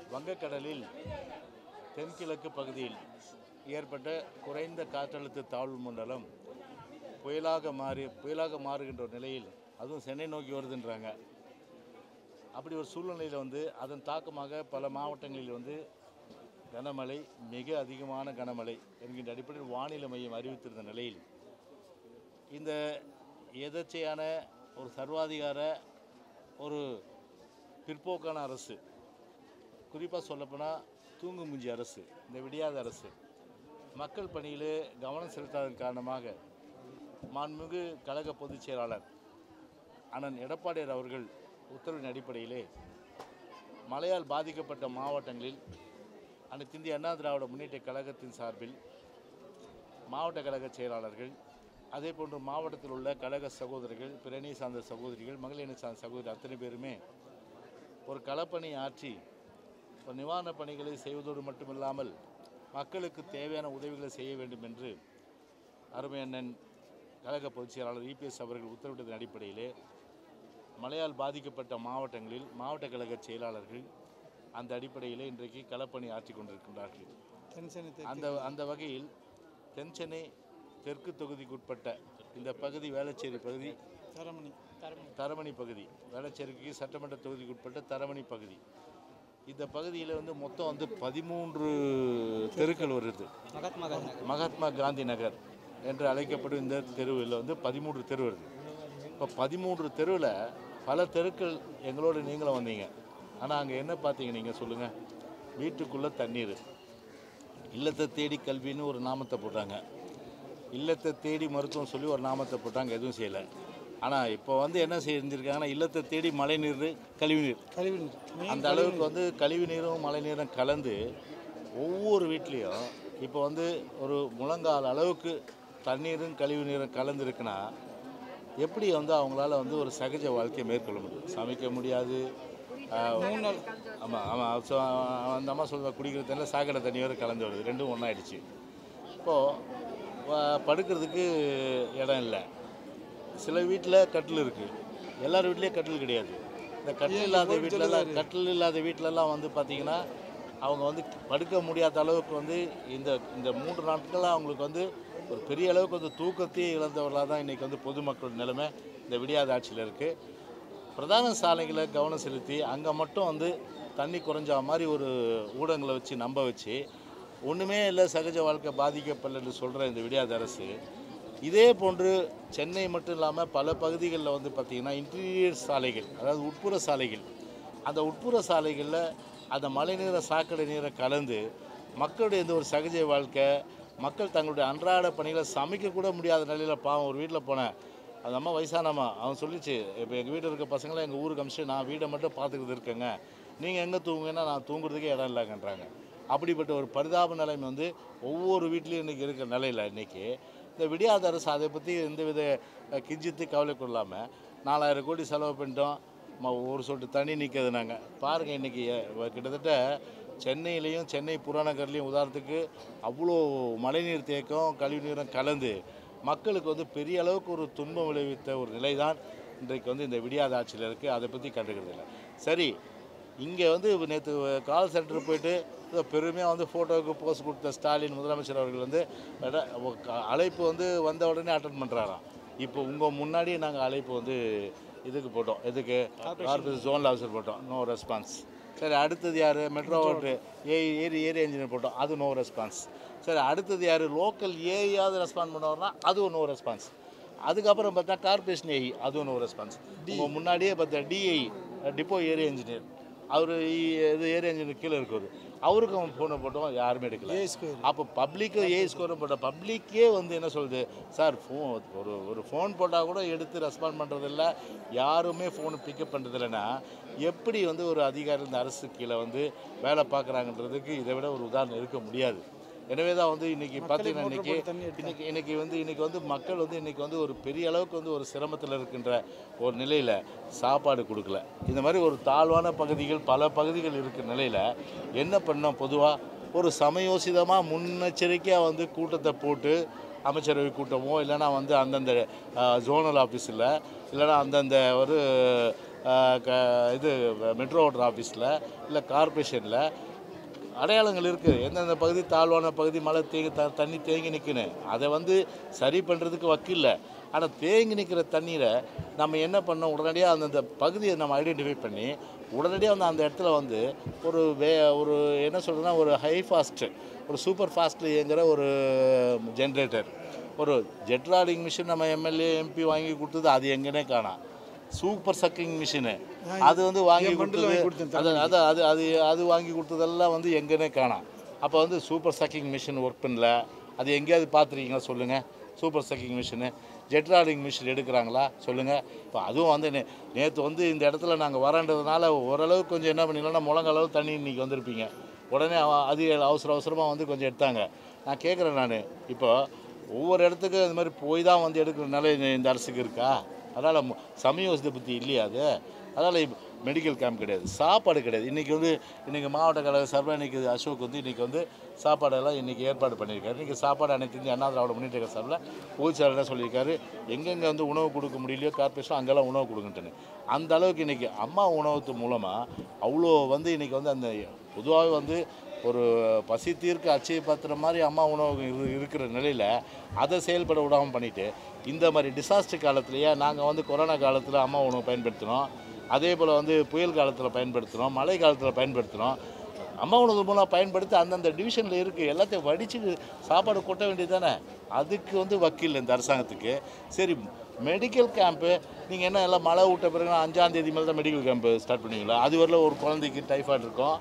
வங்கக்கடலில் தென்கிழக்கு பகுதியில் ஏற்பட்ட குறைந்த காற்றழுத்த தாழ்வு மண்டலம் புயலாக மாறி புயலாக மாறுகின்ற ஒரு நிலையில் அதுவும் சென்னை நோக்கி வருதுன்றாங்க அப்படி ஒரு சூழ்நிலையில் வந்து அதன் தாக்கமாக பல மாவட்டங்களில் வந்து கனமழை மிக அதிகமான கனமழை என்கின்ற அடிப்படையில் வானிலை மையம் அறிவித்திருந்த நிலையில் இந்த எதர்ச்சையான ஒரு சர்வாதிகார ஒரு பிற்போக்கான அரசு குறிப்பாக சொல்லப்போனால் தூங்கு மூஞ்சி அரசு இந்த விடியாத அரசு மக்கள் பணியிலே கவனம் செலுத்தாததன் காரணமாக மாண்புமிகு கழக பொதுச் செயலாளர் அண்ணன் எடப்பாடியார் அவர்கள் உத்தரவின் அடிப்படையிலே மழையால் பாதிக்கப்பட்ட மாவட்டங்களில் அனைத்து இந்திய அண்ணா திராவிட முன்னேற்ற கழகத்தின் சார்பில் மாவட்ட கழக செயலாளர்கள் அதே போன்று மாவட்டத்தில் உள்ள கழக சகோதரர்கள் பிறனி சார்ந்த சகோதரிகள் மகளிரணி சார்ந்த சகோதரி அத்தனை பேருமே ஒரு களப்பணி ஆற்றி ஒரு நிவாரணப் பணிகளை செய்வதோடு மட்டுமில்லாமல் மக்களுக்கு தேவையான உதவிகளை செய்ய வேண்டும் என்று அருமை அண்ணன் கழக பொதுச் செயலாளர் இபிஎஸ் அவர்கள் உத்தரவிட்டதன் அடிப்படையிலே மழையால் பாதிக்கப்பட்ட மாவட்டங்களில் மாவட்ட கழக செயலாளர்கள் அந்த அடிப்படையிலே இன்றைக்கு களப்பணி ஆற்றி கொண்டிருக்கின்றார்கள் டென்ஷன் அந்த அந்த வகையில் தென்சென்னை தெற்கு தொகுதிக்குட்பட்ட இந்த பகுதி வேளச்சேரி பகுதி தரமணி தரமணி பகுதி வேளச்சேரிக்கு சட்டமன்ற தொகுதிக்குட்பட்ட தரமணி பகுதி இந்த பகுதியில் வந்து மொத்தம் வந்து பதிமூன்று தெருக்கள் வருது மகாத்மா காந்தி மகாத்மா காந்தி நகர் என்று அழைக்கப்படும் இந்த தெருவில் வந்து பதிமூன்று தெரு வருது இப்போ பதிமூன்று தெருவில் பல தெருக்கள் எங்களோட நீங்களும் வந்தீங்க ஆனால் அங்கே என்ன பார்த்தீங்க நீங்கள் சொல்லுங்கள் வீட்டுக்குள்ளே தண்ணீர் இல்லத்தை தேடி கல்வின்னு ஒரு நாமத்தை போட்டாங்க இல்லத்தை தேடி மருத்துவம் சொல்லி ஒரு நாமத்தை போட்டாங்க எதுவும் செய்யலை ஆனால் இப்போ வந்து என்ன செஞ்சுருக்காங்கன்னா இல்லத்தை தேடி மழைநீர் கழிவுநீர் கழிவுநீர் அந்த அளவுக்கு வந்து கழிவு நீரும் மழை நீரும் கலந்து ஒவ்வொரு வீட்லேயும் இப்போ வந்து ஒரு முழங்கால் அளவுக்கு தண்ணீரும் கழிவு நீரும் கலந்துருக்குன்னா எப்படி வந்து அவங்களால வந்து ஒரு சகஜ வாழ்க்கையை மேற்கொள்ள முடியும் சமைக்க முடியாது மூணு நாள் ஆமாம் ஆமாம் ஸோ அந்த அம்மா சொல்ல குடிக்கிற தண்ணியில் சாக்கடை தண்ணி வேறு கலந்து வருது ரெண்டும் ஒன்றாயிடுச்சு இப்போது படுக்கிறதுக்கு இடம் இல்லை சில வீட்டில் கட்டில் இருக்குது எல்லார் வீட்லேயும் கட்டில் கிடையாது இந்த கட்டில் இல்லாத வீட்டிலலாம் கட்டில் இல்லாத வீட்டிலலாம் வந்து பார்த்திங்கன்னா அவங்க வந்து படுக்க முடியாத அளவுக்கு வந்து இந்த இந்த மூன்று நாட்களாக அவங்களுக்கு வந்து ஒரு பெரிய அளவுக்கு வந்து தூக்கத்தையே இழந்தவர்களாக தான் இன்றைக்கி வந்து பொதுமக்கள் நிலைமை இந்த விடியாத ஆட்சியில் இருக்குது பிரதான சாலைகளை கவனம் செலுத்தி அங்கே மட்டும் வந்து தண்ணி குறைஞ்ச மாதிரி ஒரு ஊடகங்களை வச்சு நம்ப வச்சு ஒன்றுமே இல்லை சகஜ வாழ்க்கை பாதிக்கப்படலன்னு சொல்கிற இந்த விடியாத அரசு இதே போன்று சென்னை மட்டும் இல்லாமல் பல பகுதிகளில் வந்து பார்த்திங்கன்னா இன்டீரியர் சாலைகள் அதாவது உட்புற சாலைகள் அந்த உட்புற சாலைகளில் அந்த மழைநீரை சாக்கடை நீரை கலந்து மக்களுடைய இந்த ஒரு சகஜ வாழ்க்கை மக்கள் தங்களுடைய அன்றாட பணிகளை சமைக்க கூட முடியாத நிலையில் பாவம் ஒரு வீட்டில் போனேன் அந்த அம்மா வயசானம்மா அவன் சொல்லிச்சு இப்போ எங்கள் வீட்டில் இருக்க பசங்களை எங்கள் ஊருக்கு அமிச்சு நான் வீடை மட்டும் பார்த்துக்கிட்டு இருக்கேங்க நீங்கள் எங்கே தூங்குங்கன்னா நான் தூங்குறதுக்கே இடம் இல்லைங்கன்றாங்க அப்படிப்பட்ட ஒரு பரிதாப நிலைமை வந்து ஒவ்வொரு வீட்லேயும் இன்றைக்கி இருக்கிற நிலையில் இன்றைக்கி இந்த விடியாத அரசு அதை பற்றி எந்தவித அஹ், கிஞ்சித்து கவலை கொள்ளாமல் நாலாயிரம் கோடி செலவு பண்ணிட்டோம் ம- ஒரு சொட்டு தண்ணி நிற்கிறது நாங்கள் பாருங்கள் இன்றைக்கி கிட்டத்தட்ட சென்னையிலையும் சென்னை புறநகர்லேயும் உதாரணத்துக்கு அவ்வளோ மழைநீர் தேக்கம் கழிவுநீரும் கலந்து மக்களுக்கு வந்து பெரிய அளவுக்கு ஒரு துன்பம் விளைவித்த ஒரு நிலை தான் இன்றைக்கு வந்து இந்த விடியாத ஆட்சியில் இருக்குது அதை பற்றி கண்டுக்கிறது இல்லை சரி இங்கே வந்து நேற்று கால் சென்டர் போயிட்டு ஏதோ பெருமையாக வந்து ஃபோட்டோவுக்கு போஸ்ட் கொடுத்த ஸ்டாலின் முதலமைச்சர் அவர்கள் வந்து அட- ஒ- க- அழைப்பு வந்து வந்த உடனே அட்டன் பண்ணுறாராம் இப்போ உங்கள் முன்னாடியே நாங்கள் அழைப்பு வந்து இதுக்கு போட்டோம் எதுக்கு கார்பரேஷன் ஜோனில் ஆஃபீஸர் போட்டோம் நோ ரெஸ்பான்ஸ் சரி அடுத்தது யார் மெட்ரோ ஓட்டு ஏ ஏரி ஏரி இன்ஜினியர் போட்டோம் அது நோ ரெஸ்பான்ஸ் சரி அடுத்தது யார் லோக்கல் ஏயாவது ரெஸ்பாண்ட் பண்ணுவார்னா அதுவும் நோ ரெஸ்பான்ஸ் அதுக்கப்புறம் பார்த்தா கார்பரேஷன் ஏஇ அதுவும் நோ ரெஸ்பான்ஸ் உங்கள் முன்னாடியே பார்த்தா டிஐ டிப்போ ஏரியா இன்ஜினியர் அவர் இது ஏரியா இன்ஜினியர் கீழே இருக்காரு அவருக்கும் அவன் ஃபோனை போட்டோம் யாருமே எடுக்கல ஏ ஸ்கொயர் அப்போ பப்ளிக்கு ஏ ஸ்கோரும் போட்ட பப்ளிக்கே வந்து என்ன சொல்லுது சார் ஃபோன் ஒரு ஒரு ஃபோன் போட்டால் கூட எடுத்து ரெஸ்பாண்ட் பண்ணுறதில்ல யாருமே ஃபோனை பிக்கப் பண்ணுறதில்லைன்னா எப்படி வந்து ஒரு அதிகாரி இந்த அரசு கீழே வந்து வேலை பார்க்குறாங்கன்றதுக்கு இதை விட ஒரு உதாரணம் இருக்க முடியாது எனவே தான் வந்து இன்றைக்கி பார்த்தீங்கன்னா இன்றைக்கி தண்ணி இன்னைக்கு இன்னைக்கு வந்து இன்னைக்கு வந்து மக்கள் வந்து இன்னைக்கு வந்து ஒரு பெரிய அளவுக்கு வந்து ஒரு சிரமத்தில் இருக்கின்ற ஒரு நிலையில் சாப்பாடு கொடுக்கல இந்த மாதிரி ஒரு தாழ்வான பகுதிகள் பல பகுதிகள் இருக்கிற நிலையில் என்ன பண்ணோம் பொதுவாக ஒரு சமயோசிதமாக முன்னெச்சரிக்கையாக வந்து கூட்டத்தை போட்டு அமைச்சரவை கூட்டமோ இல்லைன்னா வந்து அந்தந்த ஜோனல் ஆஃபீஸில் இல்லைன்னா அந்தந்த ஒரு க இது மெட்ரோ வாட்டர் ஆஃபீஸில் இல்லை கார்பரேஷனில் அடையாளங்கள் இருக்குது எந்தெந்த பகுதி தாழ்வான பகுதி மழை தேங்கி த தண்ணி தேங்கி நிற்குன்னு அதை வந்து சரி பண்ணுறதுக்கு வக்கில்ல ஆனால் தேங்கி நிற்கிற தண்ணீரை நம்ம என்ன பண்ணோம் உடனடியாக அந்தந்த பகுதியை நம்ம ஐடென்டிஃபை பண்ணி உடனடியாக வந்து அந்த இடத்துல வந்து ஒரு வே ஒரு என்ன சொல்கிறதுனா ஒரு ஹை ஃபாஸ்ட்டு ஒரு சூப்பர் ஃபாஸ்ட்டில் இயங்குகிற ஒரு ஜென்ரேட்டர் ஒரு ஜெட் ராடிங் மிஷின் நம்ம எம்எல்ஏ எம்பி வாங்கி கொடுத்தது அது எங்கன்னே காணோம் சூப்பர் சக்கிங் மிஷினு அது வந்து வாங்கி கொடுத்தது அது அது அது அது அது வாங்கி கொடுத்ததெல்லாம் வந்து எங்கன்னே காணோம் அப்போ வந்து சூப்பர் சக்கிங் மிஷின் ஒர்க் பண்ணல அது எங்கேயாவது பார்த்துருக்கீங்களா சொல்லுங்கள் super sucking machine jet rodding machine எடுக்கிறாங்களா சொல்லுங்கள் இப்போ அதுவும் வந்து நே நேற்று வந்து இந்த இடத்துல நாங்கள் வரன்றதுனால ஓரளவுக்கு கொஞ்சம் என்ன பண்ணிடலாம்னா முழங்காலவு தண்ணி இன்றைக்கி வந்திருப்பீங்க உடனே அவ- அது அவசர அவசரமாக வந்து கொஞ்சம் எடுத்தாங்க நான் கேட்குறேன் நான் இப்போ ஒவ்வொரு இடத்துக்கும் இந்த மாதிரி போய் தான் வந்து எடுக்கிற நிலை இந்த- இந்த அரசுக்கு இருக்கா அதனால் மு- சமய வசதி பற்றி இல்லையா அது அதனால் மெடிக்கல் கேம்ப் கிடையாது சாப்பாடு கிடையாது இன்றைக்கி வந்து இன்றைக்கி மாவட்ட கழக சார்பாக இன்றைக்கி அசோக் வந்து இன்றைக்கி வந்து சாப்பாடெல்லாம் இன்றைக்கி ஏற்பாடு பண்ணியிருக்காரு இன்றைக்கி சாப்பாடு அனைத்து இந்திய அண்ணா திராவிட முன்னேற்ற கழக சார்பில் பொதுச்செயலாளர் என்ன சொல்லியிருக்காரு எங்கெங்கே வந்து உணவு கொடுக்க முடியலையோ கார்பரேஷன் அங்கெல்லாம் உணவு கொடுங்கட்டுன்னு அந்த அளவுக்கு இன்றைக்கி அம்மா உணவத்து மூலமாக அவ்வளோ வந்து இன்றைக்கி வந்து அந்த பொதுவாகவே வந்து ஒரு பசி தீர்க்க அச்சய பத்திர மாதிரி அம்மா உணவு இரு- இருக்கிற நிலையில் அதை செயல்பட விடாமல் பண்ணிட்டு இந்த மாதிரி டிசாஸ்டர் காலத்துலேயே நாங்கள் வந்து கொரோனா காலத்தில் அம்மா உணவு பயன்படுத்தினோம் அதே போல் வந்து புயல் காலத்தில் பயன்படுத்தினோம் மழை காலத்தில் பயன்படுத்தினோம் அம்மா உணவு மூலம் பயன்படுத்தி அந்தந்த டிவிஷனில் இருக்குது எல்லாத்தையும் வடித்து சாப்பாடு கொட்ட வேண்டியது தானே அதுக்கு வந்து வக்கீல் இந்த அரசாங்கத்துக்கு சரி மெடிக்கல் கேம்ப்பு நீங்கள் என்ன எல்லாம் மழை விட்ட பிறகு அஞ்சாம் தேதி மேலே தான் மெடிக்கல் கேம்ப்பு ஸ்டார்ட் பண்ணுவீங்களா அது வரல ஒரு குழந்தைக்கு டைஃபாய்டு இருக்கும்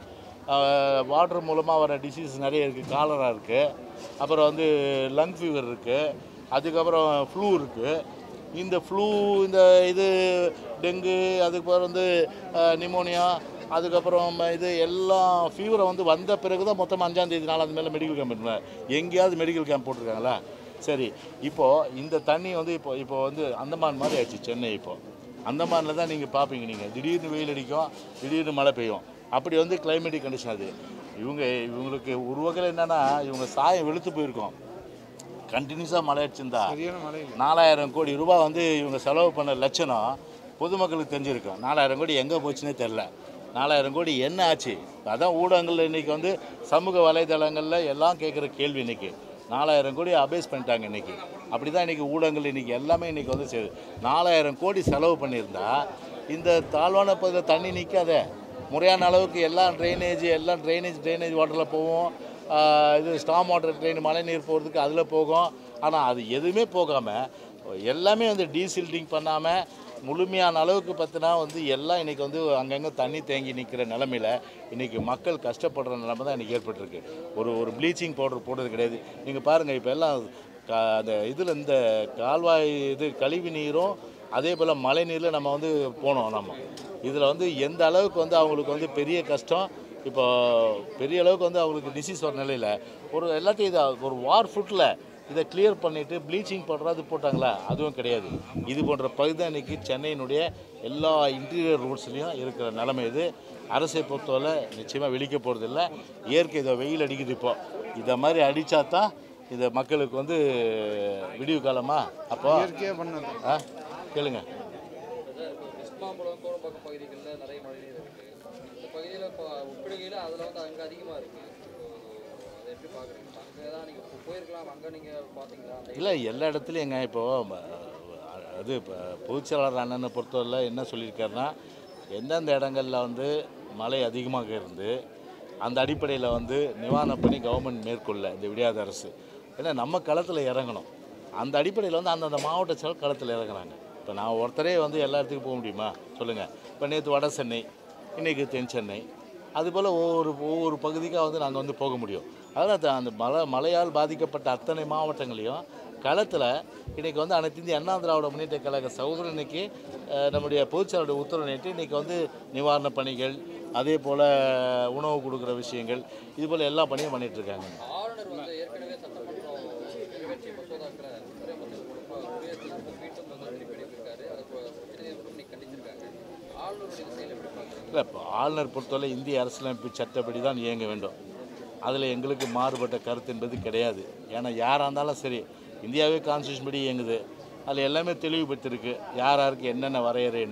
வாட்டர் மூலமாக வர டிசீஸ் நிறைய இருக்குது காலரா இருக்குது அப்புறம் வந்து லங் ஃபீவர் இருக்குது அதுக்கப்புறம் ஃப்ளூ இருக்குது இந்த ஃப்ளூ இந்த இது டெங்கு அதுக்கப்புறம் வந்து நிமோனியா அதுக்கப்புறம் இது எல்லாம் ஃபீவரை வந்து வந்த பிறகு தான் மொத்தம் அஞ்சாம் தேதி நாலாம் மேலே மெடிக்கல் கேம்ப் பண்ணுவேன் எங்கேயாவது மெடிக்கல் கேம்ப் போட்டிருக்காங்களா சரி இப்போது இந்த தண்ணி வந்து இப்போ இப்போ வந்து அந்தமான் மாதிரி ஆயிடுச்சு சென்னை இப்போது அந்தமானில் தான் நீங்கள் பார்ப்பீங்க நீங்கள் திடீர்னு வெயில் அடிக்கும் திடீர்னு மழை பெய்யும் அப்படி வந்து கிளைமேட்டிக் கண்டிஷன் அது இவங்க இவங்களுக்கு ஒரு வகையில் என்னென்னா இவங்க சாயம் வெளுத்து போயிருக்கோம் கண்டினியூஸாக மழை அடிச்சிருந்தா சரியான மழை இல்லை நாலாயிரம் கோடி ரூபாய் வந்து இவங்க செலவு பண்ண லட்சணம் பொதுமக்களுக்கு தெரிஞ்சிருக்கும் நாலாயிரம் கோடி எங்கே போச்சுன்னே தெரில நாலாயிரம் கோடி என்ன ஆச்சு அதான் ஊடகங்கள் இன்றைக்கி வந்து சமூக வலைதளங்களில் எல்லாம் கேட்குற கேள்வி இன்றைக்கி நாலாயிரம் கோடி அபேஸ் பண்ணிட்டாங்க இன்றைக்கி அப்படி தான் இன்றைக்கி ஊடகங்கள் இன்றைக்கி எல்லாமே இன்றைக்கி வந்து செய்யுது நாலாயிரம் கோடி செலவு பண்ணியிருந்தா இந்த தாழ்வான பகுதியில் தண்ணி நிற்காதே முறையான அளவுக்கு எல்லாம் ட்ரைனேஜ் எல்லாம் ட்ரைனேஜ் ட்ரைனேஜ் வாட்டரில் போகும் ஆஹ் இது ஸ்டாம் வாட்டர் ட்ரெயின் மழைநீர் போகிறதுக்கு அதில் போகும் ஆனால் அது எதுவுமே போகாமல் எல்லாமே வந்து டீசில்டிங் பண்ணாமல் முழுமையான அளவுக்கு பார்த்தினா வந்து எல்லாம் இன்றைக்கி வந்து அங்கங்கே தண்ணி தேங்கி நிற்கிற நிலமையில இன்றைக்கி மக்கள் கஷ்டப்படுற நிலைமை தான் இன்றைக்கி ஏற்பட்டிருக்கு ஒரு ஒரு ப்ளீச்சிங் பவுடர் போடுறது கிடையாது நீங்கள் பாருங்கள் இப்போ எல்லாம் கா அந்த இதில் இந்த கால்வாய் இது கழிவு நீரும் அதே போல் மழை நீரில் நம்ம வந்து போனோம் நம்ம இதில் வந்து எந்த அளவுக்கு வந்து அவங்களுக்கு வந்து பெரிய கஷ்டம் இப்போ பெரிய அளவுக்கு வந்து அவங்களுக்கு டிசீஸ் வர நிலையில் ஒரு எல்லாத்தையும் இதை ஒரு வார் ஃபுட்டில் இதை கிளியர் பண்ணிவிட்டு ப்ளீச்சிங் பண்ணுறது போட்டாங்களா அதுவும் கிடையாது இது போன்ற பகுதி தான் இன்றைக்கி சென்னையினுடைய எல்லா இன்டீரியர் ரோட்ஸ்லேயும் இருக்கிற நிலைமை இது அரசை பொறுத்தவரை நிச்சயமாக வெளிக்க போகிறதில்ல இயற்கை இதை வெயில் அடிக்குது இப்போ இதை மாதிரி அடித்தா தான் இதை மக்களுக்கு வந்து விடிவு காலமா அப்போ இயற்கையாக பண்ணது ஆ கேளுங்க விஸ்மாம்பலம் கோடம்பாக்கம் பகுதிகளில் நிறைய மழைநீர் இருக்கு இந்த பகுதியில் இப்போ ஒப்பிடுகையில் அதில் வந்து அங்கே அதிகமாக இருக்கு அதை எப்படி பார்க்குறீங்க அங்கே தான் நீங்கள் போயிருக்கலாம் அங்கே நீங்கள் பார்த்தீங்களா அந்த இல்லை எல்லா இடத்துலையும் எங்க இப்போ ம, அது இப்போ பொதுச்செயலாளர் அண்ணனை பொறுத்தவரை என்ன சொல்லியிருக்காருன்னா எந்தெந்த இடங்களில் வந்து மழை அதிகமாக இருந்து அந்த அடிப்படையில் வந்து நிவாரணப் பணி கவர்மெண்ட் மேற்கொள்ள இந்த விடியாத அரசு ஏன்னா நம்ம களத்தில் இறங்கணும் அந்த அடிப்படையில் வந்து அந்தந்த மாவட்ட செயல் களத்தில் இறங்குறாங்க இப்போ நான் ஒருத்தரே வந்து எல்லா இடத்துக்கும் போக முடியுமா சொல்லுங்கள் இப்போ நேற்று வட சென்னை இன்றைக்கி தென் சென்னை அதுபோல் ஒவ்வொரு ஒவ்வொரு பகுதிக்காக வந்து நாங்கள் வந்து போக முடியும் அதனால் அந்த மழை மழையால் பாதிக்கப்பட்ட அத்தனை மாவட்டங்களையும் களத்தில் இன்றைக்கி வந்து அனைத்து இந்திய அண்ணா திராவிட முன்னேற்ற கழக சகோதரர் இன்னைக்கு அஹ், நம்முடைய பொதுச்செயலாளருடைய உத்தரவு நேற்று இன்றைக்கி வந்து நிவாரணப் பணிகள் அதே போல் உணவு கொடுக்குற விஷயங்கள் இது போல் எல்லா பணியும் பண்ணிட்டு இருக்காங்க ஆளுநர் வந்து ஏற்கனவே சட்டமன்றம் நிறைவேற்றிய மசோதாக்களை துறைமுகத்தில் கொடுப்பா குடியரசு மீண்டும் வந்து திருப்பி அனுப்பியிருக்காரு அதை உச்சநீதிமன்றம் இன்னைக்கு கண்டிச்சிருக்காங்க ஆளுநருடைய இந்த செயல் எப்படி பார்க்குறீங்க இல்லை இப்போ ஆளுநர் பொறுத்தவரை இந்திய அரசியலமைப்பு சட்டப்படி தான் இயங்க வேண்டும் அதில் எங்களுக்கு மாறுபட்ட கருத்து என்பது கிடையாது ஏன்னா யாராக இருந்தாலும் சரி இந்தியாவே கான்ஸ்டியூஷன் படி இயங்குது அதில் எல்லாமே தெளிவுபடுத்திருக்கு யார் யாருக்கு என்னென்ன வரையறைன்னு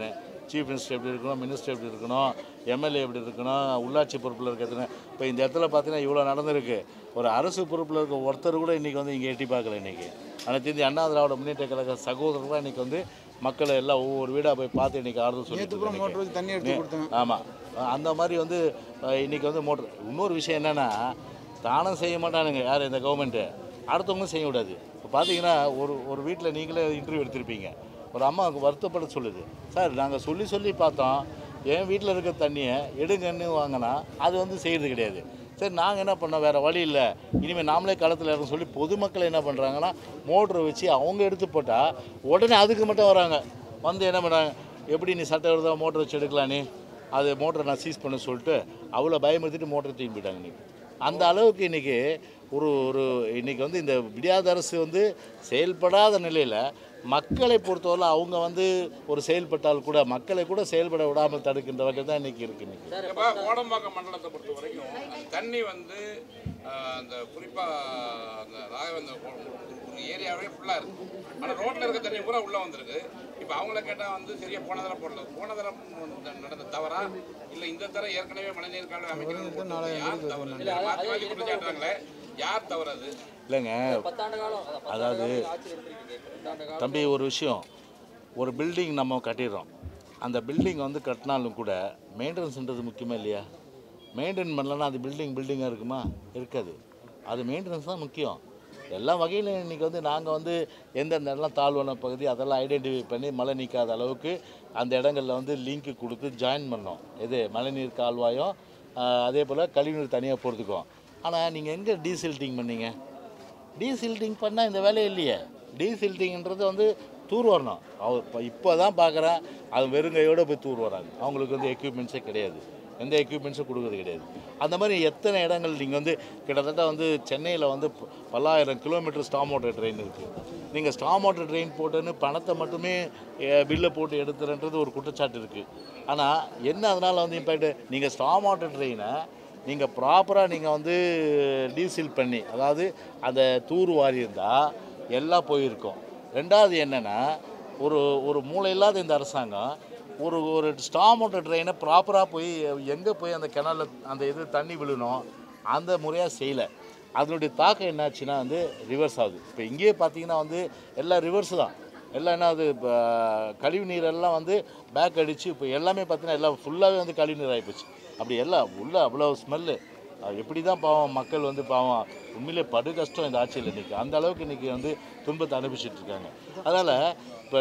சீஃப் மினிஸ்டர் எப்படி இருக்கணும் மினிஸ்டர் எப்படி இருக்கணும் எம்எல்ஏ எப்படி இருக்கணும் உள்ளாட்சி பொறுப்பில் இருக்கிறதுன்னு இப்போ இந்த இடத்துல பார்த்தீங்கன்னா இவ்வளோ நடந்திருக்கு ஒரு அரசு பொறுப்பில் இருக்க ஒருத்தர் கூட இன்றைக்கி வந்து இங்கே எட்டி பார்க்கல இன்றைக்கி அனைத்து இந்திய அண்ணா திராவிட முன்னேற்ற கழக சகோதரர்கள் இன்றைக்கி வந்து மக்களை எல்லாம் ஒவ்வொரு வீடாக போய் பார்த்து இன்றைக்கி ஆறுதல் நேற்று சொல்லிட்டு கூட இருக்காங்க. மோட்டர் வச்சு தண்ணி எடுத்து கொடுத்தேன் ஆமாம் அந்த மாதிரி வந்து அஹ், இன்னைக்கு வந்து மோட்டர் இன்னொரு விஷயம் என்னென்னா தானும் செய்ய மாட்டானுங்க யார் இந்த கவர்மெண்ட்டு அடுத்தவங்களும் செய்ய விடாது இப்போ பார்த்தீங்கன்னா ஒரு ஒரு வீட்டில் நீங்களே இன்டர்வியூ எடுத்திருப்பீங்க ஒரு அம்மாவுக்கு வருத்தப்பட சொல்லுது சார் நாங்கள் சொல்லி சொல்லி பார்த்தோம் என் வீட்டில் இருக்க தண்ணியை எடுங்கன்னு வாங்கினா அது வந்து செய்கிறது கிடையாது சரி நாங்கள் என்ன பண்ணோம் வேறு வழி இல்லை இனிமேல் நாமளே களத்தில் இறங்க சொல்லி பொதுமக்கள் என்ன பண்ணுறாங்கன்னா மோட்டரை வச்சு அவங்க எடுத்து போட்டால் உடனே அதுக்கு மட்டும் வராங்க வந்து என்ன பண்ணுறாங்க எப்படி நீ சட்டவிரோதமாக மோட்டர் வச்சு எடுக்கலாம் நீ அது மோட்டரை நான் சீஸ் பண்ண சொல்லிட்டு அவ்வளோ பயமுறுத்திட்டு மோட்டரை தூக்கி போயிட்டாங்க இன்னைக்கு அந்த அளவுக்கு இன்றைக்கி ஒரு ஒரு இன்றைக்கி வந்து இந்த விடியாத அரசு வந்து செயல்படாத நிலையில் மக்களை பொறுத்தவரை அவங்க வந்து ஒரு செயல்பட்டால் கூட மக்களை கூட செயல்பட விடாமல் தடுக்கின்ற வகையில் தான் இன்றைக்கி இருக்குது இன்னைக்கு இப்போ கோடம்பாக்கம் மண்டலத்தை பொறுத்த வரைக்கும் அந்த தண்ணி வந்து ஆஹ், அந்த குறிப்பாக அந்த ராகவேந்திர கோ- ஒரு ஏரியாவே ஃபுல்லாக இருக்கு ஆனால் ரோட்டில் இருக்க தண்ணி பூரா உள்ளே வந்திருக்கு இப்போ அவங்கள கேட்டால் வந்து சரியாக போன தடவை போடல போன தடவை ந- நடந்த தவறா இல்லை இந்த தடவை ஏற்கனவே மழைநீர் கால்வாய் அமைக்கிறது யார் தவறு மாற்றி மாற்றி குற்றச்சாட்டுறாங்களே யார் தவறு அது இல்லைங்க பத்தாண்டு காலம் அதான் பத்தாண்டு அதாவது- காலம் ஆட்சி இருந்திருக்கீங்க இப்ப ரெண்டாண்டு காலம் தம்பி ஒரு விஷயம் ஒரு பில்டிங் நம்ம கட்டிடுறோம் அந்த பில்டிங் வந்து கட்டினாலும் கூட மெயின்டெனன்ஸ்ன்றது முக்கியமா இல்லையா மெயின்டைன் பண்ணலன்னா அது பில்டிங் பில்டிங்காக இருக்குமா இருக்காது அது மெயின்டெனன்ஸ் தான் முக்கியம் எல்லா வகையிலும் இன்றைக்கி வந்து நாங்கள் வந்து எந்தெந்த இடம்லாம் தாழ்வான பகுதி அதெல்லாம் ஐடென்டிஃபை பண்ணி மழை நிற்காத அளவுக்கு அந்த இடங்களில் வந்து லிங்க் கொடுத்து ஜாயின் பண்ணோம் இது மழைநீர் கால்வாயும் ஆஹ், அதே போல் கழிவுநீர் தனியாக போகிறதுக்கும் ஆனால் நீங்கள் எங்கே டீசில்ட்டிங் பண்ணீங்க டீசில்ட்டிங் பண்ணால் இந்த வேலை இல்லையே டீசில்ட்டிங்ன்றது வந்து தூர் வரணும் அவர் இப்போ இப்போ தான் பார்க்குறேன் அது வெறுங்கையோடு போய் தூர் வராங்க அவங்களுக்கு வந்து எக்யூப்மெண்ட்ஸே கிடையாது எந்த எக்யூப்மெண்ட்ஸும் கொடுக்குறது கிடையாது அந்த மாதிரி எத்தனை இடங்கள் நீங்கள் வந்து கிட்டத்தட்ட வந்து சென்னையில் வந்து ப- பல்லாயிரம் கிலோமீட்டர் ஸ்டாம் வாட்டர் ட்ரெயின் இருக்குது நீங்கள் ஸ்டாம் வாட்டர் ட்ரெயின் போட்டுன்னு பணத்தை மட்டுமே பில்லை போட்டு எடுத்துறன்றது ஒரு குற்றச்சாட்டு இருக்குது ஆனால் என்ன அதனால் வந்து இம்பேக்ட் நீங்கள் ஸ்டாம் வாட்டர் ட்ரெயினை நீங்கள் ப்ராப்பராக நீங்கள் வந்து டீசீல் பண்ணி அதாவது அந்த தூர் வாரி இருந்தால் எல்லாம் போயிருக்கும் ரெண்டாவது என்னென்னா ஒரு ஒரு மூளை இல்லாத இந்த அரசாங்கம் ஒரு ஒரு ஸ்டாம் வாட்டர் ட்ரெயினை ப்ராப்பராக போய் எங்கே போய் அந்த கிணறுல அந்த இது தண்ணி விழணும் அந்த முறையாக செய்யலை அதனுடைய தாக்கம் என்னாச்சுன்னா வந்து ரிவர்ஸ் ஆகுது இப்போ இங்கேயே பார்த்தீங்கன்னா வந்து எல்லாம் ரிவர்ஸ் தான் எல்லாம் என்ன அது இப்போ கழிவு நீரெல்லாம் வந்து பேக் அடித்து இப்போ எல்லாமே பார்த்தீங்கன்னா எல்லாம் ஃபுல்லாகவே வந்து கழிவு நீர் ஆகிப்போச்சு அப்படி எல்லாம் உள்ள அவ்வளோ ஸ்மெல்லு எப்படி தான் பாவம் மக்கள் வந்து பாவம் உண்மையிலே படு கஷ்டம் இந்த ஆட்சியில் இன்றைக்கி அந்த அளவுக்கு இன்றைக்கி வந்து துன்பத்தை அனுபவிச்சுட்டு இருக்காங்க அதனால் இப்போ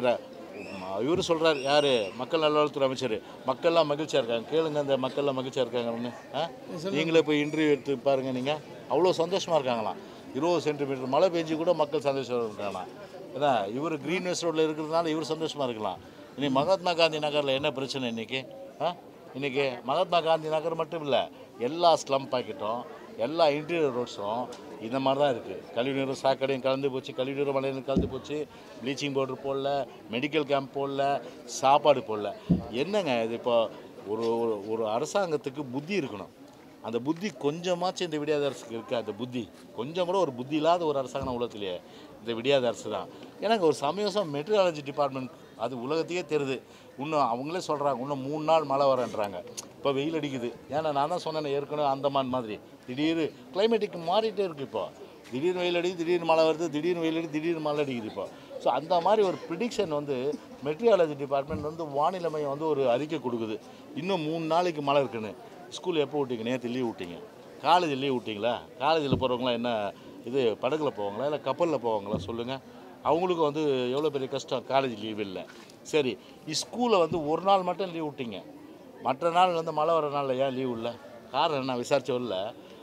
இவர் சொல்கிறார் யார் மக்கள் நல்வாழ்வுத்துறை அமைச்சர் மக்கள்லாம் மகிழ்ச்சியாக இருக்காங்க கேளுங்க இந்த மக்கள்லாம் மகிழ்ச்சியாக இருக்காங்கன்னு ஆ நீங்களே போய் இன்டர்வியூ எடுத்து பாருங்கள் நீங்கள் அவ்வளோ சந்தோஷமாக இருக்காங்களாம் இருபது சென்டிமீட்டர் மழை பெஞ்சு கூட மக்கள் சந்தோஷமாக இருக்காங்களாம் ஏன்னா இவர் க்ரீன் வெஸ்ட் ரோட்டில் இருக்கிறதுனால இவர் சந்தோஷமாக இருக்கலாம் இனி மகாத்மா காந்தி நகரில் என்ன பிரச்சனை இன்றைக்கி ஆ இன்றைக்கி மகாத்மா காந்தி நகர் மட்டும் இல்லை எல்லா ஸ்லம் பாக்கெட்டும் எல்லா இன்டீரியர் ரோட்ஸும் இந்த மாதிரி தான் இருக்குது கழிவுநீரும் சாக்கடையும் கலந்து போச்சு கழிவுநீரும் மழைநீரும் கலந்து போச்சு ப்ளீச்சிங் பவுடர் போடல மெடிக்கல் கேம்ப் போடல சாப்பாடு போடல என்னங்க இது இப்போ ஒரு ஒரு- ஒரு அரசாங்கத்துக்கு புத்தி இருக்கணும் அந்த புத்தி கொஞ்சமாச்சும் இந்த விடியாத அரசுக்கு இருக்கா அந்த புத்தி கொஞ்சம் கூட ஒரு புத்தி இல்லாத ஒரு அரசாங்கம் உலகத்திலேயே இந்த விடியாத அரசு தான் எனக்கு ஒரு சமயம் மெட்ரியாலஜி டிபார்ட்மெண்ட் அது உலகத்தையே தெரியுது இன்னும் அவங்களே சொல்கிறாங்க இன்னும் மூணு நாள் மழை வரேன்றாங்க இப்போ வெயில் அடிக்குது ஏன்னா நான் தான் சொன்னேன் ஏற்கனவே அந்தமான் மாதிரி திடீர் கிளைமேட்டிக் மாறிட்டே இருக்குது இப்போ திடீர்னு வெயில் அடிக்குது திடீர்னு மழை வருது திடீர்னு வெயில் அடிக்குது திடீர்னு மழை அடிக்குது இப்போ ஸோ அந்த மாதிரி ஒரு ப்ரிடிக்ஷன் வந்து மெட்ரியாலஜி டிபார்ட்மெண்ட் வந்து வானிலை மையம் வந்து ஒரு அறிக்கை கொடுக்குது இன்னும் மூணு நாளைக்கு மழை இருக்குன்னு ஸ்கூல் எப்போ விட்டீங்க நேற்று லீவ் விட்டீங்க காலேஜ் லீவ் விட்டீங்களா காலேஜில் போகிறவங்களாம் என்ன இது படகுல போவாங்களா இல்லை கப்பலில் போவாங்களா சொல்லுங்கள் அவங்களுக்கு வந்து எவ்வளோ பெரிய கஷ்டம் காலேஜ் லீவ் இல்லை சரி ஸ்கூலில் வந்து ஒரு நாள் மட்டும் லீவ் விட்டீங்க மற்ற நாள் வந்து மழை வர நாளில் ஏன் லீவ் இல்லை காரணம் என்ன விசாரிச்சவரில்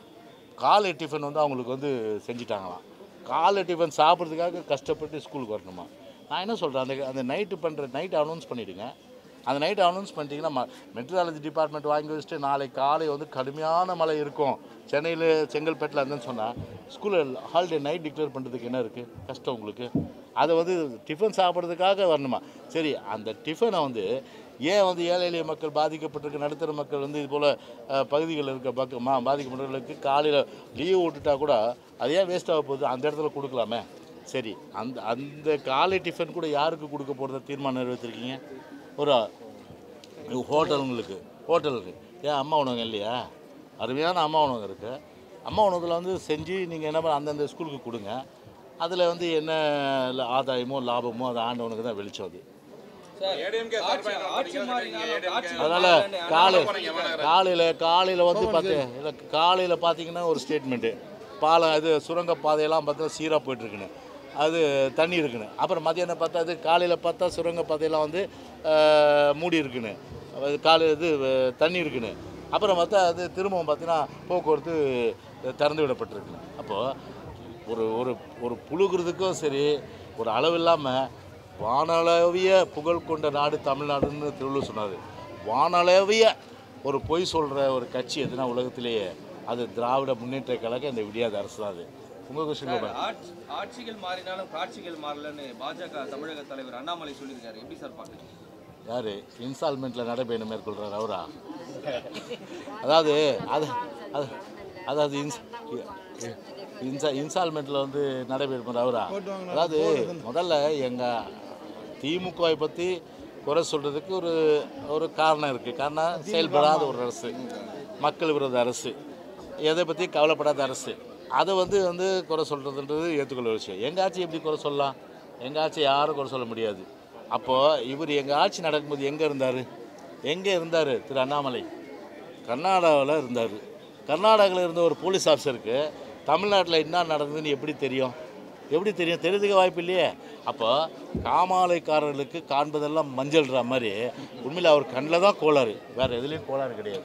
காலை டிஃபன் வந்து அவங்களுக்கு வந்து செஞ்சுட்டாங்களாம் காலை டிஃபன் சாப்பிட்றதுக்காக கஷ்டப்பட்டு ஸ்கூலுக்கு வரணுமா நான் என்ன சொல்கிறேன் அந்த அந்த நைட்டு பண்ணுற நைட்டு அனௌன்ஸ் பண்ணிவிடுங்க அந்த நைட்டு அனௌன்ஸ் பண்ணிட்டீங்கன்னா ம மெட்ரியாலஜி டிபார்ட்மெண்ட் வாங்கி வச்சுட்டு நாளைக்கு காலை வந்து கடுமையான மழை இருக்கும் சென்னையில் செங்கல்பேட்டில் இருந்துன்னு சொன்னால் ஸ்கூலில் ஹாலிடே நைட் டிக்ளேர் பண்ணுறதுக்கு என்ன இருக்குது கஷ்டம் உங்களுக்கு அதை வந்து டிஃபன் சாப்பிட்றதுக்காக வரணுமா சரி அந்த டிஃபனை வந்து ஏன் வந்து ஏழை எளிய மக்கள் பாதிக்கப்பட்டிருக்க நடுத்தர மக்கள் வந்து இது போல் பகுதிகளில் இருக்க பக்க மா பாதிக்கப்பட்டவர்களுக்கு காலையில் லீவ் விட்டுட்டா கூட அது ஏன் வேஸ்ட் ஆக போகுது அந்த இடத்துல கொடுக்கலாமே சரி அந்த அந்த காலை டிஃபன் கூட யாருக்கு கொடுக்க போகிறத தீர்மானம் நிறைவேற்றிருக்கீங்க ஒரு ஹோட்டலுங்களுக்கு ஹோட்டலுக்கு ஏன் அம்மா உணவகம் இல்லையா அருமையான அம்மா உணவகம் இருக்குது அம்மா உணவகத்தில் வந்து செஞ்சு நீங்கள் என்ன பண்ண அந்தந்த ஸ்கூலுக்கு கொடுங்க அதில் வந்து என்ன ல- ஆதாயமோ லாபமோ அது ஆண்டவனுக்கு தான் வெளிச்சம் அது ஏடிஎம்கே சார்பாக என்ன ஆட்சி பண்ணிக்கிறீங்க? மாறினாலும் ADMK ஆட்சி அதனால் மாறினாலும் காலை போறீங்க, மாநகராட்சி. காலையில் காலையில் வந்து பார்த்து இல்லை காலையில் பார்த்தீங்கன்னா ஒரு ஸ்டேட்மெண்ட்டு பாலம் இது சுரங்க பாதையெல்லாம் பார்த்தா சீராக போயிட்டுருக்குன்னு அது தண்ணி இருக்குன்னு அப்புறம் மதியானம் பார்த்தா அது காலையில் பார்த்தா சுரங்க பாதையெல்லாம் வந்து ஆஹ், மூடி இருக்குன்னு அது காலை இது அஹ், தண்ணி இருக்குன்னு அப்புறம் பார்த்தா அது திரும்பவும் பார்த்தீங்கன்னா போக்குவரத்து திறந்து விடப்பட்டிருக்கு அப்போது ஒரு ஒரு ஒரு புழுகிறதுக்கும் சரி ஒரு அளவில்லாமல் வானளவிய புகழ் கொண்ட நாடு தமிழ்நாடுன்னு திருவள்ளுவர் சொன்னார் வானளவிய ஒரு பொய் சொல்கிற ஒரு கட்சி எதுனா உலகத்திலேயே அது திராவிட முன்னேற்ற கழகம் இந்த விடியாத அரசு தான் அது உங்கள் கொஸ்டின் சார், ஆட்சி- ஆட்சிகள் மாறினாலும் காட்சிகள் மாறலன்னு பாஜக தமிழக தலைவர் அண்ணாமலை சொல்லியிருக்காரு எப்படி சார் பார்க்குறீங்க யார் இன்ஸ்டால்மெண்ட்டில் நடைபயணம் மேற்கொள்கிறார் அவரா அதாவது அது அது அதாவது இன்ஸ் இன்சா இன்ஸ்டால்மெண்ட்டில் வந்து நடைபெறும் அவரா அதாவது முதல்ல எங்கள் திமுகவை பற்றி குறை சொல்கிறதுக்கு ஒரு ஒரு காரணம் இருக்குது காரணம் செயல்படாத ஒரு அரசு மக்கள் விரோத அரசு எதை பற்றி கவலைப்படாத அரசு அதை வந்து வந்து குறை சொல்கிறதுன்றது ஏற்றுக்கொள்ள விஷயம் எங்கள் ஆட்சி எப்படி குறை சொல்லலாம் எங்கள் ஆட்சி யாரும் குறை சொல்ல முடியாது அப்போது இவர் எங்கள் ஆட்சி நடக்கும்போது எங்கே இருந்தார் எங்கே இருந்தார் திரு அண்ணாமலை கர்நாடகாவில் இருந்தார் கர்நாடகாவில் இருந்த ஒரு போலீஸ் ஆஃபீஸருக்கு தமிழ்நாட்டில் என்ன நடந்ததுன்னு எப்படி தெரியும் எப்படி தெரியும் தெரிஞ்சுக்க வாய்ப்பு இல்லையே அப்போ காமாலைக்காரர்களுக்கு காண்பதெல்லாம் மஞ்சள்ன்ற மாதிரி உண்மையில் அவர் கண்ணில் தான் கோளாறு வேறு எதுலேயும் கோளாறு கிடையாது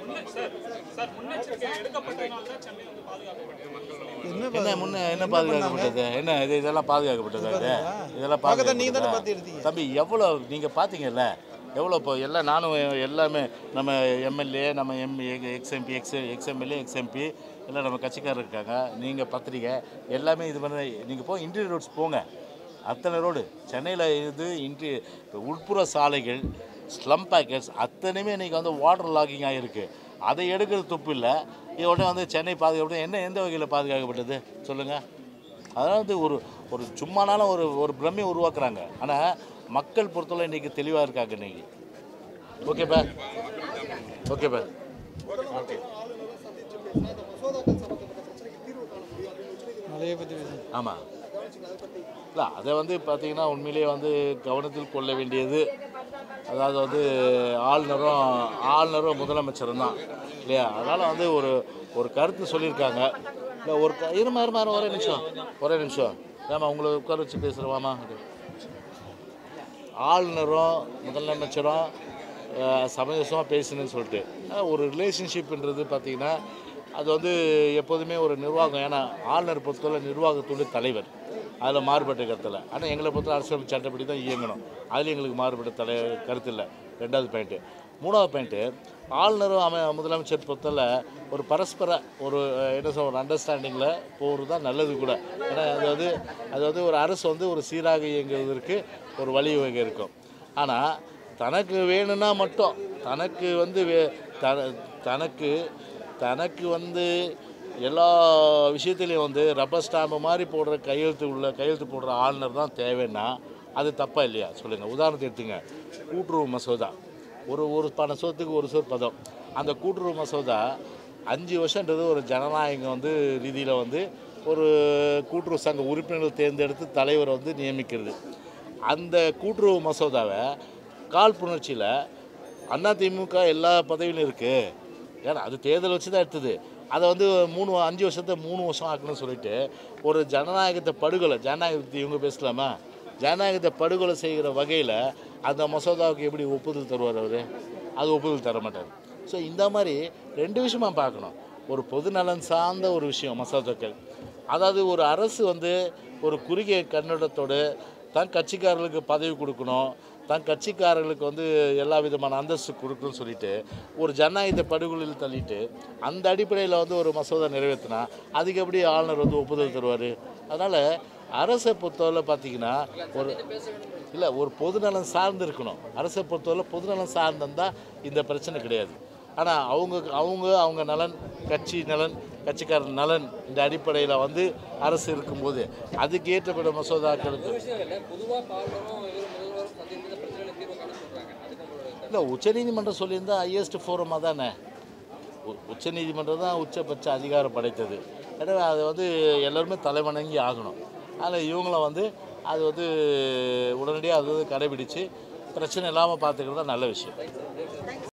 என்ன முன்ன என்ன பாதுகாக்கப்பட்டது என்ன இது இதெல்லாம் பாதுகாக்கப்பட்டது அது இதெல்லாம் பக்கத்துல நீங்க தானே பாதுகாக்கப்பட்டதா பார்த்து எடுத்தீங்க தம்பி எவ்வளோ நீங்கள் பார்த்தீங்கல்ல எவ்வளோ இப்போ எல்லாம் நானும் எல்லாமே நம்ம எம்எல்ஏ நம்ம M ex MP ex ex MLA ex MP எல்லாம் நம்ம கட்சிக்காரர் இருக்காங்க நீங்கள் பத்திரிக்கை எல்லாமே இது பண்ண நீங்கள் போய் இன்டீரியர் ரோட்ஸ் போங்க அத்தனை ரோடு சென்னையில் இது இன்டி இப்போ உட்புற சாலைகள் ஸ்லம் பேக்கெட்ஸ் அத்தனையுமே இன்றைக்கி வந்து வாட்டர் லாகிங் ஆகிருக்கு அதை எடுக்கிறது துப்பு இல்லை இது உடனே வந்து சென்னை பாதுகாப்பு என்ன எந்த வகையில் பாதுகாக்கப்பட்டது சொல்லுங்கள் அதாவது ஒரு ஒரு சும்மானாலும் ஒரு ஒரு பிரமையை உருவாக்குறாங்க ஆனால் மக்கள் பொறுத்தவரை இன்றைக்கி தெளிவாக இருக்காங்க இன்றைக்கி ஓகேப்பா ஓகேப்பா மலையை பற்றி பேசுங்க ஆமாம் இல்லை அதை வந்து பார்த்தீங்கன்னா உண்மையிலேயே வந்து கவனத்தில் கொள்ள வேண்டியது அதாவது வந்து ஆளுநரும் ஆளுநரும் முதலமைச்சரும் தான் இல்லையா அதனால் வந்து ஒரு ஒரு கருத்து சொல்லியிருக்காங்க இல்லை ஒரு க இருமா இருமா இருமா, ஒரே நிமிஷம் ஒரே நிமிஷம் ஏமா உங்களை உட்கார வச்சு பேசுகிறவாமா ஆளுநரும் முதலமைச்சரும் அஹ், சமஞ்சசமாக பேசணும்னு சொல்லிட்டு ஆனா, ஒரு ரிலேஷன்ஷிப்ன்றது பார்த்தீங்கன்னா அது வந்து எப்போதுமே ஒரு நிர்வாகம் ஏன்னா ஆளுநர் பொறுத்தவரை நிர்வாகத்துடைய தலைவர் அதில் மாறுபட்ட கருத்தில் ஆனால் எங்களை பொறுத்த அரசியல் சட்டப்படி தான் இயங்கணும் அதில் எங்களுக்கு மாறுபட்ட தலை கருத்து இல்லை ரெண்டாவது பாயிண்ட்டு மூணாவது பாயிண்ட்டு ஆளுநரும் அம முதலமைச்சர் பொறுத்தவரை ஒரு பரஸ்பர ஒரு அஹ், என்ன சொல்ற ஒரு அண்டர்ஸ்டாண்டிங்கில் போகிறது தான் நல்லது கூட ஏன்னா அது வந்து அது வந்து ஒரு அரசு வந்து ஒரு சீராக இயங்குவதற்கு ஒரு வழிவகை இருக்கும் ஆனால் தனக்கு வேணும்னா மட்டும் தனக்கு வந்து வே- த தனக்கு தனக்கு வந்து எல்லா விஷயத்துலையும் வந்து ரப்பர் ஸ்டாம்பு மாதிரி போடுற கையெழுத்து உள்ள கையெழுத்து போடுற ஆளுநர் தான் தேவைன்னா அது தப்பா இல்லையா சொல்லுங்கள் உதாரணத்தை எடுத்துங்க கூட்டுறவு மசோதா ஒரு ஒரு பண சொத்துக்கு ஒரு சொல் பதம் அந்த கூட்டுறவு மசோதா அஞ்சு வருஷன்றது ஒரு ஜனநாயகம் வந்து ரீதியில் வந்து ஒரு கூட்டுறவு சங்க உறுப்பினர்கள் தேர்ந்தெடுத்து தலைவரை வந்து நியமிக்கிறது அந்த கூட்டுறவு மசோதாவை காழ்ப்புணர்ச்சியில் அதிமுக எல்லா பதவியிலும் இருக்குது ஏன்னா அது தேர்தல் வச்சு தான் எடுத்தது அதை வந்து மூணு அஞ்சு வருஷத்தை மூணு வருஷம் ஆக்கணும்னு சொல்லிட்டு ஒரு ஜனநாயகத்தை படுகொலை ஜனநாயகத்தை இவங்க பேசலாமா ஜனநாயகத்தை படுகொலை செய்கிற வகையில் அந்த மசோதாவுக்கு எப்படி ஒப்புதல் தருவார் அவர் அது ஒப்புதல் தர மாட்டார் ஸோ இந்த மாதிரி ரெண்டு விஷயமா பார்க்கணும் ஒரு பொது நலன் சார்ந்த ஒரு விஷயம் மசோதாக்கள் அதாவது ஒரு அரசு வந்து ஒரு குறுகிய கண்ணோட்டத்தோடு தன் கட்சிக்காரர்களுக்கு பதவி கொடுக்கணும் தன் கட்சிக்காரர்களுக்கு வந்து எல்லா விதமான அந்தஸ்து கொடுக்கணும்னு சொல்லிட்டு ஒரு ஜனநாயகத்தை படுகொலையில் தள்ளிட்டு அந்த அடிப்படையில் வந்து ஒரு மசோதா நிறைவேற்றினா அதுக்கு எப்படி ஆளுநர் வந்து ஒப்புதல் தருவார் அதனால் அரசை பொறுத்தவரை பார்த்தீங்கன்னா ஒரு இல்லை ஒரு பொதுநலன் சார்ந்து இருக்கணும் அரசை பொறுத்தவரை பொதுநலன் சார்ந்திருந்தால் இந்த பிரச்சனை கிடையாது ஆனால் அவங்க அவங்க அவங்க நலன் கட்சி நலன் கட்சிக்காரர் நலன் இந்த அடிப்படையில் வந்து அரசு இருக்கும்போது அதுக்கு ஏற்றப்பட்ட மசோதாக்களுக்கு ஒரு விஷயம் இல்லை பொதுவாக பாலரும் இவர் முதல்வரும் சந்தித்து இந்த பிரச்சனைகளை தீர்வு காண சொல்றாங்க அதுக்கு உங்களோட கருத்து இல்லை உச்சநீதிமன்றம் சொல்லியிருந்தா ஹையஸ்ட் ஃபோரமாக தானே உ- உச்சநீதிமன்றம் தான் உச்சபட்ச அதிகாரம் படைத்தது எனவே அது வந்து எல்லாருமே தலைவணங்கி ஆகணும் அதில் இவங்கள வந்து அது வந்து உடனடியாக அது வந்து கடைபிடிச்சு பிரச்சனை இல்லாமல் பார்த்துக்கிறது தான் நல்ல விஷயம்